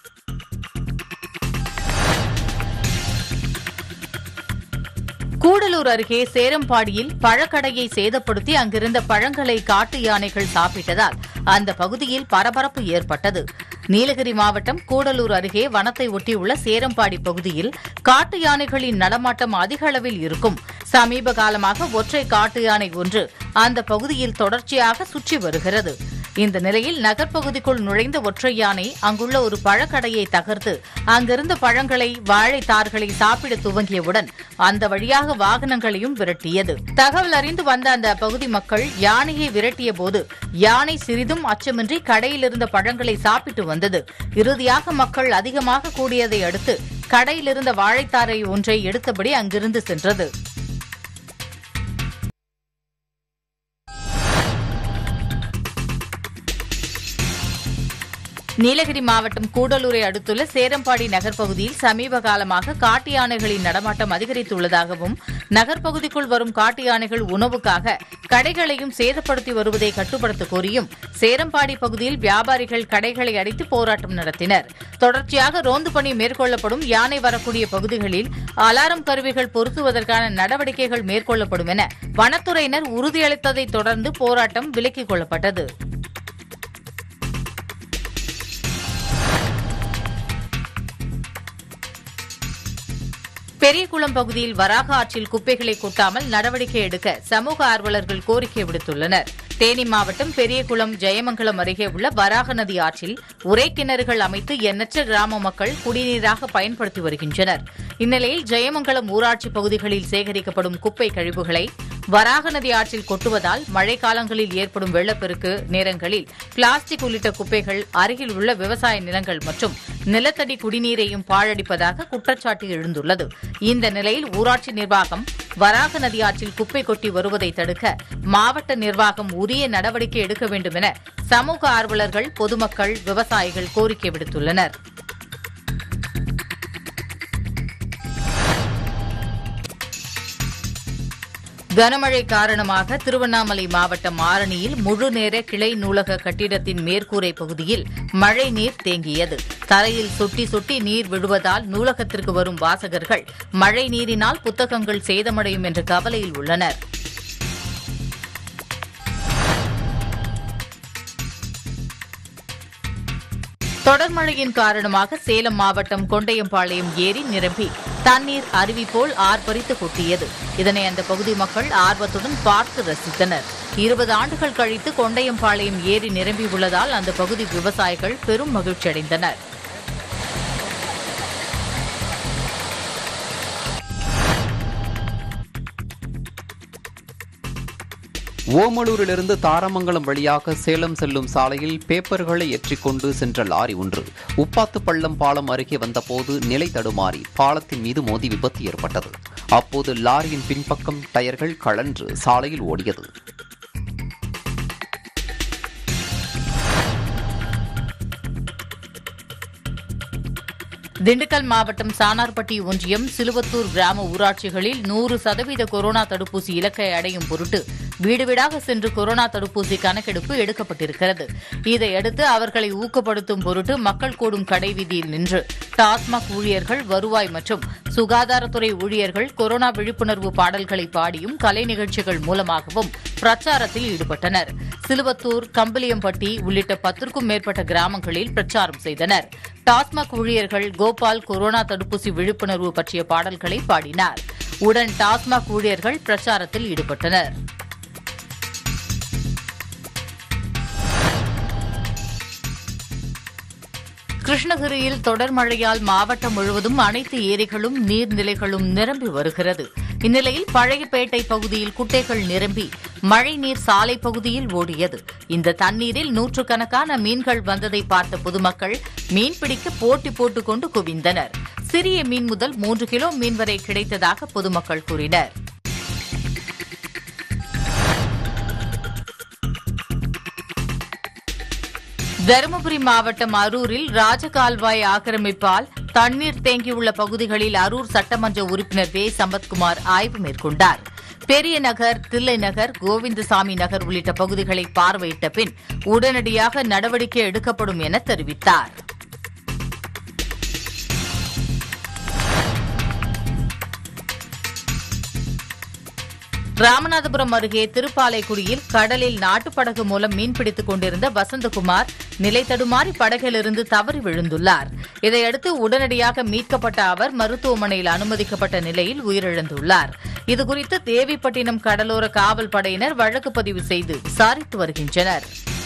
கூடலூர் அருகே சேரம்பாடியில் பழக்கடையை சேதப்படுத்தி அங்கிருந்த பழங்களை காட்டு யானைகள் சாப்பிட்டதால் அந்த பகுதியில் பரபரப்பு ஏற்பட்டது நீலகிரி மாவட்டம் கூடலூர் அருகே வனத்தை ஒட்டியுள்ள சேரம்பாடி பகுதியில் காட்டு யானைகளின் நடமாட்டம் அதிக அளவில் இருக்கும் சமீப காலமாக ஒற்றை காட்டு யானை ஒன்று அந்த பகுதியில் தொடர்ச்சியாக சுற்றி வருகிறது இந்த நிலையில் நகர்ப்பகுதிக்குள் நுழைந்த ஒற்றை யானை அங்குள்ள ஒரு பழக்கடையை தகர்த்து அங்கிருந்த பழங்களை வாழைத்தார்களை சாப்பிட துவங்கியவுடன் அந்த வழியாக வாகனங்களையும் விரட்டியது தகவல் அறிந்து வந்த அந்த பகுதி மக்கள் யானையை விரட்டிய போது யானை சிறிதும் அச்சமின்றி கடையில் இருந்த பழங்களை சாப்பிட்டு வந்தது இறுதியாக மக்கள் அதிகமாக கூடியதை அடுத்து கடையில் இருந்த வாழைத்தாரை ஒன்றை எடுத்தபடி அங்கிருந்து சென்றது நீலகிரி மாவட்டம் கூடலூரை அடுத்துள்ள சேரம்பாடி நகர் பகுதியில் சமீப காலமாக காட்டு யானைகளின் நடமாட்டம் அதிகரித்துள்ளதாகவும் நகர் பகுதிக்குள் வரும் காட்டு யானைகள் உணவுக்காக கடைகளையும் சேதப்படுத்தி வருவதை கட்டுப்படுத்த கோரியும் சேரம்பாடி பகுதியில் வியாபாரிகள் கடைகளை அடைத்து போராட்டம் நடத்தினர் தொடர்ச்சியாக ரோந்து பணி மேற்கொள்ளப்படும் யானை வரக்கூடிய பகுதிகளில் அலாரம் கருவிகள் பொருத்துவதற்கான நடவடிக்கைகள் மேற்கொள்ளப்படும் என வனத்துறையினர் உறுதியளித்ததைத் தொடர்ந்து போராட்டம் விலக்கிக் கொள்ளப்பட்டது பெரியகுளம் பகுதியில் வராக ஆற்றில் குப்பைகளை கொட்டாமல் நடவடிக்கை எடுக்க சமூக ஆர்வலர்கள் கோரிக்கை விடுத்துள்ளனர் தேனி மாவட்டம் பெரியகுளம் ஜெயமங்கலம் அருகே உள்ள வராக நதி ஆற்றில் உரை கிணறுகள் அமைத்து எண்ணற்ற கிராம மக்கள் குடிநீராக பயன்படுத்தி வருகின்றனர் இந்நிலையில் ஜெயமங்கலம் ஊராட்சி பகுதிகளில் சேகரிக்கப்படும் குப்பை கழிவுகளை வராக நதி ஆற்றில் கொட்டுவதால் மழைக்காலங்களில் ஏற்படும் வெள்ளப்பெருக்கு நேரங்களில் பிளாஸ்டிக் உள்ளிட்ட குப்பைகள் அருகில் உள்ள விவசாய நிலங்கள் மற்றும் நிலத்தடி குடிநீரையும் பாழடிப்பதாக குற்றச்சாட்டு எழுந்துள்ளது இந்த நிலையில் ஊராட்சி நிர்வாகம் வராக நதி ஆற்றில் குப்பை கொட்டி வருவதை தடுக்க மாவட்ட நிர்வாகம் உரிய நடவடிக்கை எடுக்க வேண்டும் என சமூக ஆர்வலர்கள் பொதுமக்கள் விவசாயிகள் கோரிக்கை விடுத்துள்ளனர் கனமழை காரணமாக திருவண்ணாமலை மாவட்டம் ஆரணியில் முழுநேர கிளை நூலக கட்டிடத்தின் மேற்கூரை பகுதியில் மழை நீர் தேங்கியது தரையில் சொட்டி சொட்டி நீர் விழுவதால் நூலகத்திற்கு வரும் வாசகர்கள் மழை நீரினால் புத்தகங்கள் சேதமடையும் என்ற கவலையில் உள்ளனர் தொடர் மழையின் காரணமாக சேலம் மாவட்டம் கொண்டையம்பாளையம் ஏரி நிரம்பி தண்ணீர் அருவி போல் ஆர்ப்பரித்து கொட்டியது இதனை அந்த பகுதி மக்கள் ஆர்வத்துடன் பார்த்து ரசித்தனர் இருபது ஆண்டுகள் கழித்து கொண்டையம்பாளையம் ஏரி நிரம்பியுள்ளதால் அந்த பகுதி விவசாயிகள் பெரும் மகிழ்ச்சியடைந்தனர் ஓமலூரிலிருந்து தாரமங்கலம் வழியாக சேலம் செல்லும் சாலையில் பேப்பர்களை ஏற்றிக்கொண்டு சென்ற லாரி ஒன்று உப்பாத்து பள்ளம் பாலம் அருகே வந்தபோது நிலை தடுமாறி பாலத்தின் மீது மோதி விபத்து ஏற்பட்டது அப்போது லாரியின் பின்பக்கம் டயர்கள் கழன்று சாலையில் ஓடியது திண்டுக்கல் மாவட்டம் சானார்பட்டி ஒன்றியம் சிலுவத்தூர் கிராம ஊராட்சிகளில் நூறு சதவீத கொரோனா தடுப்பூசி இலக்கை அடையும் பொருட்டு வீடு வீடாக சென்று கொரோனா தடுப்பூசி கணக்கெடுப்பு எடுக்கப்பட்டிருக்கிறது இதையடுத்து அவர்களை ஊக்கப்படுத்தும் பொருட்டு மக்கள் கூடும் கடை வீதியில் நின்று டாஸ்மாக் ஊழியர்கள் வருவாய் மற்றும் சுகாதாரத்துறை ஊழியர்கள் கொரோனா விழிப்புணர்வு பாடல்களை பாடியும் கலை நிகழ்ச்சிகள் மூலமாகவும் பிரச்சாரத்தில் ஈடுபட்டனர் சிலுவத்தூர் கம்பளியம்பட்டி உள்ளிட்ட பத்திற்கும் மேற்பட்ட கிராமங்களில் பிரச்சாரம் செய்தனர் டாஸ்மாக் ஊழியர்கள் கோபால் கொரோனா தடுப்பூசி விழிப்புணர்வு பற்றிய பாடல்களை பாடினார் உடன் டாஸ்மாக் ஊழியர்கள் பிரச்சாரத்தில் ஈடுபட்டனர் கிருஷ்ணகிரியில் தொடர் மழையால் மாவட்டம் முழுவதும் அனைத்து ஏரிகளும் நீர்நிலைகளும் நிரம்பி வருகிறது இந்நிலையில் பழையப்பேட்டை பகுதியில் குட்டைகள் நிரம்பி மழைநீர் சாலை பகுதியில் ஓடியது இந்த தண்ணீரில் நூற்றுக்கணக்கான மீன்கள் வந்ததை பார்த்த பொதுமக்கள் மீன்பிடிக்க போட்டி போட்டுக்கொண்டு குவிந்தனர் சிறிய மீன் முதல் மூன்று கிலோ மீன் வரை கிடைத்ததாக பொதுமக்கள் கூறினர் தருமபுரி மாவட்டம் அரூரில் ராஜகால்வாய் ஆக்கிரமிப்பால் தண்ணீர் தேங்கியுள்ள பகுதிகளில் அரூர் சட்டமன்ற உறுப்பினர் வே சம்பத்குமார் ஆய்வு மேற்கொண்டார் பெரிய நகர் தில்லை நகர் கோவிந்தசாமி நகர் உள்ளிட்ட பகுதிகளை பார்வையிட்ட பின் உடனடியாக நடவடிக்கை எடுக்கப்படும் என தெரிவித்தார் ராமநாதபுரம் அருகே திருப்பாலைக்குடியில் கடலில் நாட்டுப்படகு மூலம் மீன்பிடித்துக் கொண்டிருந்த வசந்தகுமார் நிலை தடுமாறி படகிலிருந்து தவறி விழுந்துள்ளார் இதையடுத்து உடனடியாக மீட்கப்பட்ட அவர் மருத்துவமனையில் அனுமதிக்கப்பட்ட நிலையில் உயிரிழந்துள்ளார் இதுகுறித்து தேவிப்பட்டினம் கடலோர காவல் படையினர் வழக்கு பதிவு செய்து விசாரித்து வருகின்றனர்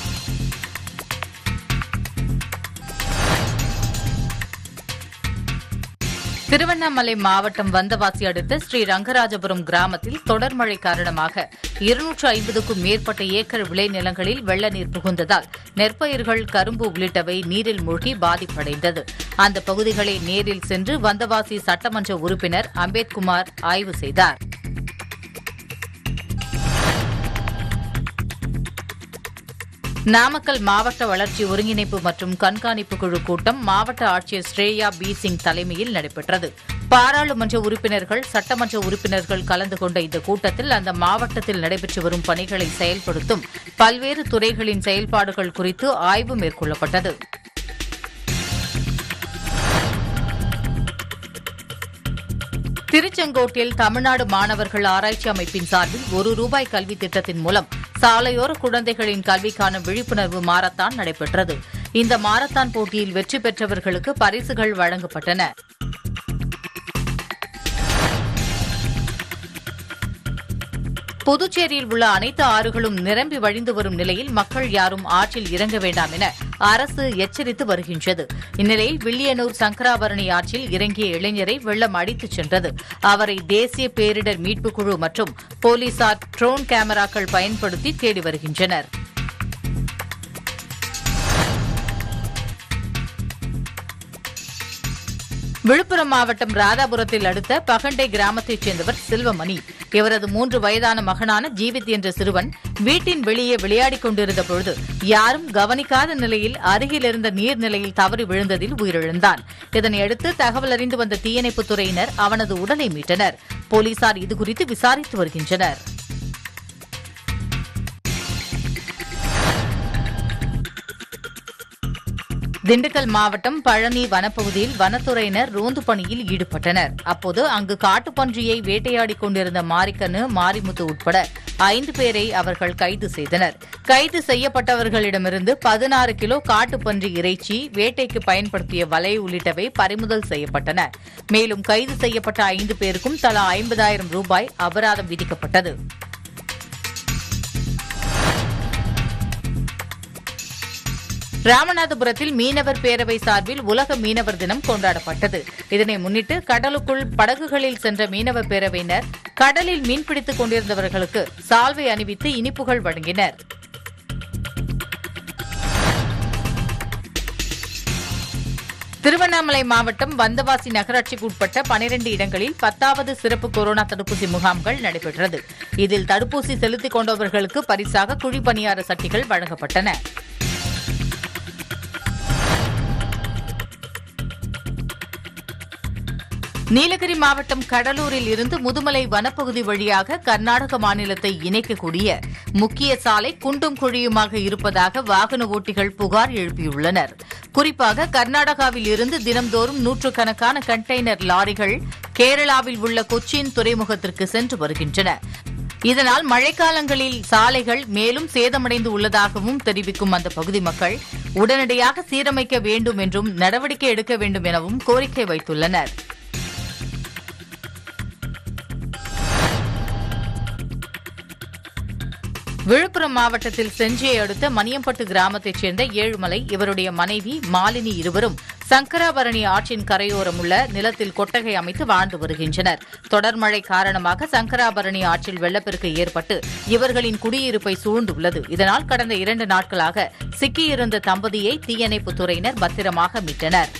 திருவண்ணாமலை மாவட்டம் வந்தவாசி அடுத்த ஸ்ரீ ரங்கராஜபுரம் கிராமத்தில் தொடர் மழை காரணமாக இருநூற்று ஐம்பதுக்கும் மேற்பட்ட ஏக்கர் விளைநிலங்களில் வெள்ள நீர் புகுந்ததால் நெற்பயிர்கள் கரும்பு உள்ளிட்டவை நீரில் மூழ்கி பாதிப்படைந்தது அந்த பகுதிகளை நேரில் சென்று வந்தவாசி சட்டமன்ற உறுப்பினர் அம்பேத்குமார் ஆய்வு செய்தார் நாமக்கல் மாவட்ட வளர்ச்சி ஒருங்கிணைப்பு மற்றும் கண்காணிப்பு குழு கூட்டம் மாவட்ட ஆட்சியர் ஸ்ரேயா பி சிங் தலைமையில் நடைபெற்றது பாராளுமன்ற உறுப்பினர்கள் சட்டமன்ற உறுப்பினர்கள் கலந்து கொண்ட இந்த கூட்டத்தில் அந்த மாவட்டத்தில் நடைபெற்று வரும் பணிகளை செயல்படுத்தும் பல்வேறு துறைகளின் செயல்பாடுகள் குறித்து ஆய்வு மேற்கொள்ளப்பட்டது திருச்செங்கோட்டில் தமிழ்நாடு மாணவர்கள் ஆராய்ச்சி அமைப்பின் சார்பில் ஒரு ரூபாய் கல்வி திட்டத்தின் மூலம் சாலையோர குழந்தைகளின் கல்விக்கான விழிப்புணர்வு மாரத்தான் நடைபெற்றது இந்த மாரத்தான் போட்டியில் வெற்றி பெற்றவர்களுக்கு பரிசுகள் வழங்கப்பட்டன புதுச்சேரியில் உள்ள அனைத்து ஆறுகளும் நிரம்பி வழிந்து வரும் நிலையில் மக்கள் யாரும் ஆற்றில் இறங்க வேண்டாம் என அரசு எச்சரித்து வருகின்றது இந்நிலையில் வில்லியனூர் சங்கராபரணி ஆற்றில் இறங்கிய இளைஞரை வெள்ளம் அடித்துச் சென்றது அவரை தேசிய பேரிடர் மீட்புக் குழு மற்றும் போலீசார் ட்ரோன் கேமராக்கள் பயன்படுத்தி தேடி வருகின்றனர் விழுப்புரம் மாவட்டம் ராதாபுரத்தில் அடுத்த பகண்டை கிராமத்தைச் சேர்ந்தவர் செல்வமணி இவரது மூன்று வயதான மகனான ஜீவித் என்ற சிறுவன் வீட்டின் வெளியே விளையாடிக் கொண்டிருந்த பொழுது யாரும் கவனிக்காத நிலையில் அருகில் இருந்த நீர்நிலையில் தவறி விழுந்ததில் உயிரிழந்தான் இதனையடுத்து தகவல் அறிந்து வந்த தீயணைப்புத் துறையினர் அவனது உடலை மீட்டனர் போலீசார் இதுகுறித்து விசாரித்து வருகின்றனர் திண்டுக்கல் மாவட்டம் பழனி வனப்பகுதியில் வனத்துறையினர் ரோந்து பணியில் ஈடுபட்டனர் அப்போது அங்கு காட்டுப்பன்றியை வேட்டையாடிக் கொண்டிருந்த மாரிக்கண்ணு மாரிமுத்து உட்பட ஐந்து பேரை அவர்கள் கைது செய்தனர் கைது செய்யப்பட்டவர்களிடமிருந்து பதினாறு கிலோ காட்டுப்பன்றி இறைச்சி வேட்டைக்கு பயன்படுத்திய வலை உள்ளிட்டவை பறிமுதல் செய்யப்பட்டன மேலும் கைது செய்யப்பட்ட ஐந்து பேருக்கும் தலா ஐம்பதாயிரம் ரூபாய் அபராதம் விதிக்கப்பட்டது ராமநாதபுரத்தில் மீனவர் பேரவை சார்பில் உலக மீனவர் தினம் கொண்டாடப்பட்டது இதனை முன்னிட்டு கடலுக்குள் படகுகளில் சென்ற மீனவ பேரவையினர் கடலில் மீன்பிடித்துக் கொண்டிருந்தவர்களுக்கு சால்வை அணிவித்து இனிப்புகள் வழங்கினர் திருவண்ணாமலை மாவட்டம் வந்தவாசி நகராட்சிக்கு உட்பட்ட பனிரண்டு இடங்களில் பத்தாவது சிறப்பு கொரோனா தடுப்பூசி முகாம்கள் நடைபெற்றது இதில் தடுப்பூசி செலுத்திக் கொண்டவர்களுக்கு பரிசாக குழிப்பணியார சட்டிகள் வழங்கப்பட்டன நீலகிரி மாவட்டம் கடலூரில் இருந்து முதுமலை வனப்பகுதி வழியாக கர்நாடக மாநிலத்தை இணைக்கக்கூடிய முக்கிய சாலை குண்டும் குழியுமாக இருப்பதாக வாகன ஓட்டிகள் புகார் எழுப்பியுள்ளனர் குறிப்பாக கர்நாடகாவில் இருந்து தினம்தோறும் நூற்றுக்கணக்கான கண்டெய்னர் லாரிகள் கேரளாவில் உள்ள கொச்சின் துறைமுகத்திற்கு சென்று வருகின்றன இதனால் மழைக்காலங்களில் சாலைகள் மேலும் சேதமடைந்து உள்ளதாகவும் தெரிவிக்கும் அந்த பகுதி மக்கள் உடனடியாக சீரமைக்க வேண்டும் என்றும் நடவடிக்கை எடுக்க வேண்டும் எனவும் கோரிக்கை வைத்துள்ளனர் விழுப்புரம் மாவட்டத்தில் செஞ்சியை அடுத்த மணியம்பட்டு கிராமத்தைச் சேர்ந்த ஏழுமலை இவருடைய மனைவி மாலினி இருவரும் சங்கராபரணி ஆற்றின் கரையோரம் உள்ள நிலத்தில் கொட்டகை அமைத்து வாழ்ந்து வருகின்றனர் தொடர் மழை காரணமாக சங்கராபரணி ஆற்றில் வெள்ளப்பெருக்கு ஏற்பட்டு இவர்களின் குடியிருப்பை சூழ்ந்துள்ளது இதனால் கடந்த இரண்டு நாட்களாக சிக்கியிருந்த தம்பதியை தீயணைப்புத் துறையினர் பத்திரமாக மீட்டனர்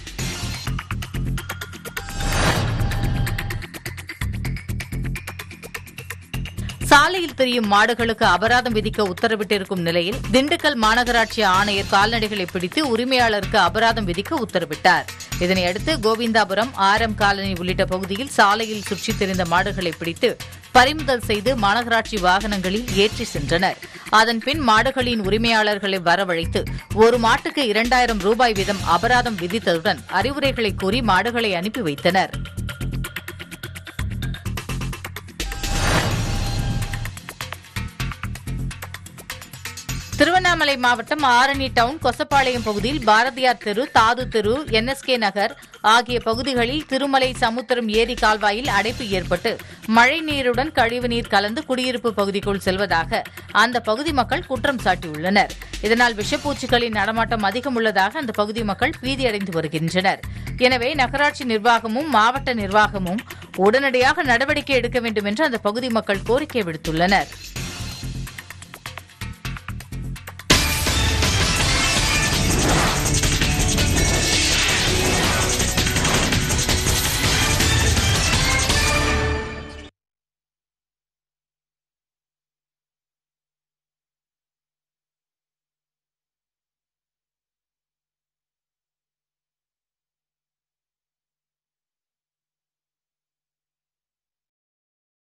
சாலையில் திரியும் மாடுகளுக்கு அபராதம் விதிக்க உத்தரவிட்டிருக்கும் நிலையில் திண்டுக்கல் மாநகராட்சி ஆணையர் கால்நடைகளை பிடித்து உரிமையாளருக்கு அபராதம் விதிக்க உத்தரவிட்டார் இதனையடுத்து கோவிந்தாபுரம் ஆரம் காலனி உள்ளிட்ட பகுதியில் சாலையில் சுற்றித் திரிந்த மாடுகளை பிடித்து பறிமுதல் செய்து மாநகராட்சி வாகனங்களில் ஏற்றி சென்றனர் அதன்பின் மாடுகளின் உரிமையாளர்களை வரவழைத்து ஒரு மாட்டுக்கு இரண்டாயிரம் ரூபாய் வீதம் அபராதம் விதித்ததுடன் அறிவுரைகளை கூறி மாடுகளை அனுப்பி வைத்தனர் திருவண்ணாமலை மாவட்டம் ஆரணி டவுன் கொசப்பாளையம் பகுதியில் பாரதியார் தெரு தாது தெரு என்எஸ்கே நகர் ஆகிய பகுதிகளில் திருமலை சமுத்திரம் ஏரி கால்வாயில் அடைப்பு ஏற்பட்டு மழை நீருடன் கழிவுநீர் கலந்து குடியிருப்பு பகுதிக்குள் செல்வதாக அந்த பகுதி மக்கள் குற்றம் சாட்டியுள்ளனர் இதனால் விஷப்பூச்சிகளின் நடமாட்டம் அதிகம் உள்ளதாக அந்த பகுதி மக்கள் பீதியடைந்து வருகின்றனர் எனவே நகராட்சி நிர்வாகமும் மாவட்ட நிர்வாகமும் உடனடியாக நடவடிக்கை எடுக்க வேண்டும் என்று அந்த பகுதி மக்கள் கோரிக்கை விடுத்துள்ளனர்